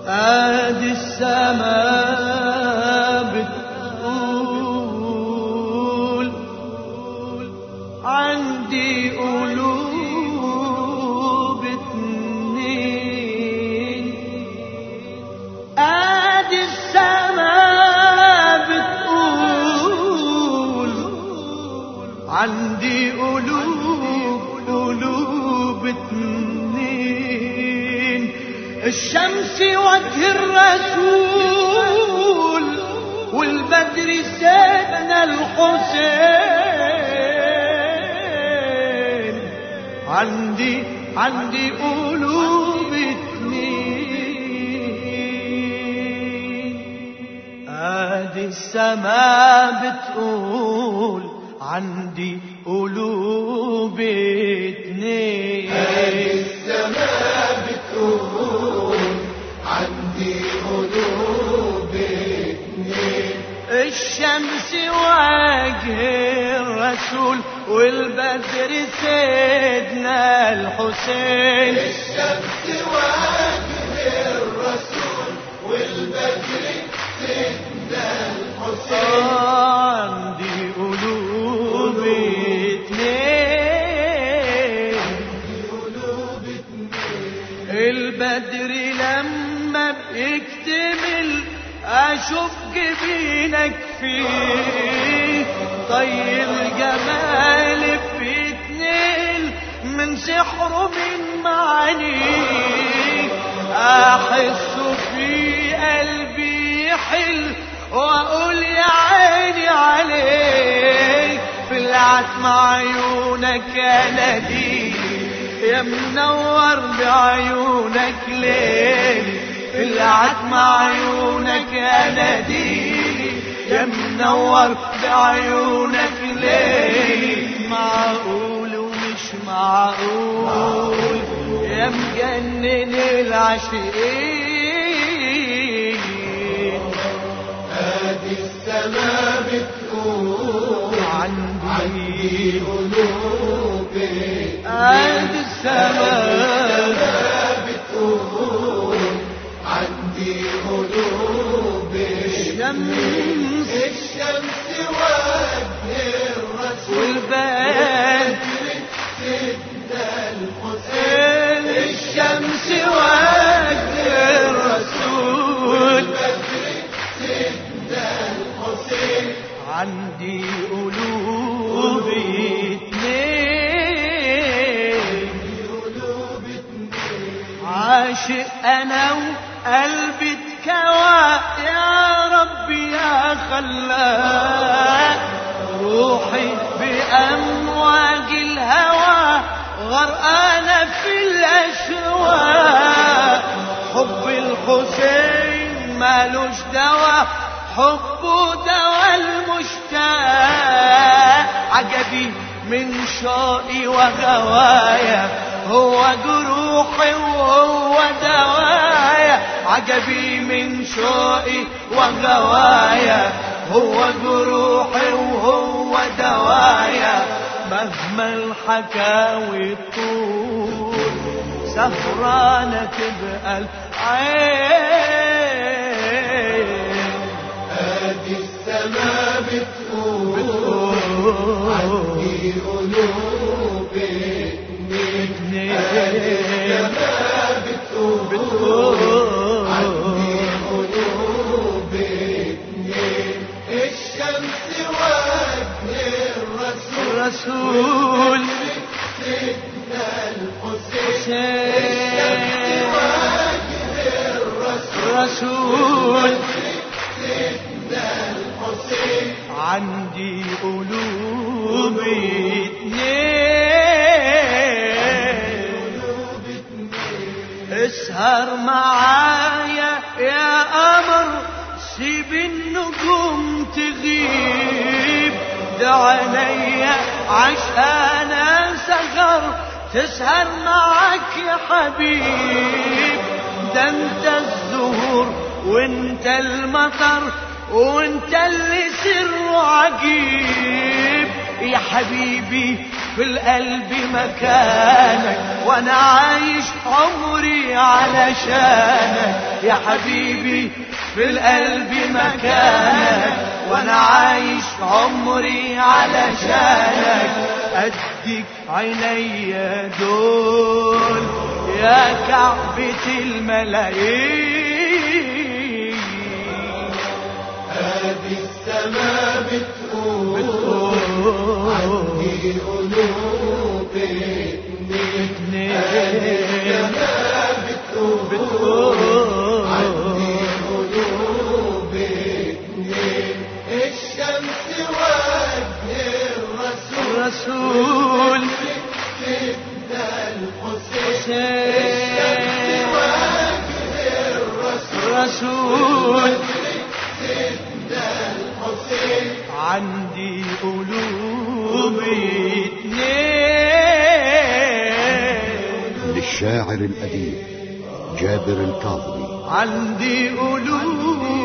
ادي السماء بتقول عندي قلوب اتنين ادي السماء بتقول عندي قلوب قلوب اتنين الشمس وجه الرسول والبدر سيدنا الحسين عندي عندي قلوب اتنين ادي السماء بتقول عندي قلوب اتنين السماء بتقول عندي قلوب اتنين الشمس وجه الرسول والبدر سيدنا الحسين الشمس وجه الرسول والبدر سيدنا الحسين عندي قلوب اتنين قلوب اتنين البدر لما بيكتمل اشوف جبينك فيه طيب الجمال بيتنقل من سحره من معانيه احس في قلبي حل واقول يا عيني عليك في العتمة عيونك يا ناديني يا منور بعيونك ليل في العتمة عيونك يا ناديني يا منور بعيونك ليل معقول ومش معقول يا مجنن العاشقين ادي السماء بتقول عندي عندي قلوب اتنين قد السماء بتقول عندي قلوب الشمس الشمس وجه الرسول والبدر سيدنا الحسين الشمس وجه الرسول سيدنا الحسين عندي قلوب اتنين قلوب اتنين عاشق انا وقلبي اتكوى يا ربي يا خلاق روحي بامواج الهوى غرقانه في الاشواق حب الحسين مالوش دوا حبه دوا المشتاق عجبي من شوقي وغوايا هو جروحي وهو دوايا عجبي من شوقي وغوايا هو جروحي وهو دوايا مهما الحكاوي طول سهرانة تبقى العين ادي السماء بتقول عندي قلوب اتنين ادي السماء بتقول عندي قلوب اتنين الشمس وجه الرسول الرسول سيدنا الحسين حسين وجه الرسول الرسول سيدنا الحسين عندي قلوب اتنين اسهر معايا يا قمر سيب النجوم تغيب ده عينيا عشان سهر تسهر معاك يا حبيب ده انت الزهور وانت المطر وانت اللي سر عجيب يا حبيبي في القلب مكانك وانا عايش عمري علشانك يا حبيبي في القلب مكانك وانا عايش عمري علشانك اديك عيني دول يا كعبة الملايين هذه السماء بتقول عندي قلوب اتنين هذه السماء بتقول عندي قلوب اتنين الشمس وجه الرسول الرسول سيدنا الحسين حسين وجه الرسول الرسول سيدنا الحسين عندي قلوب اتنين للشاعر الأديب جابر الكاظمي عندي قلوب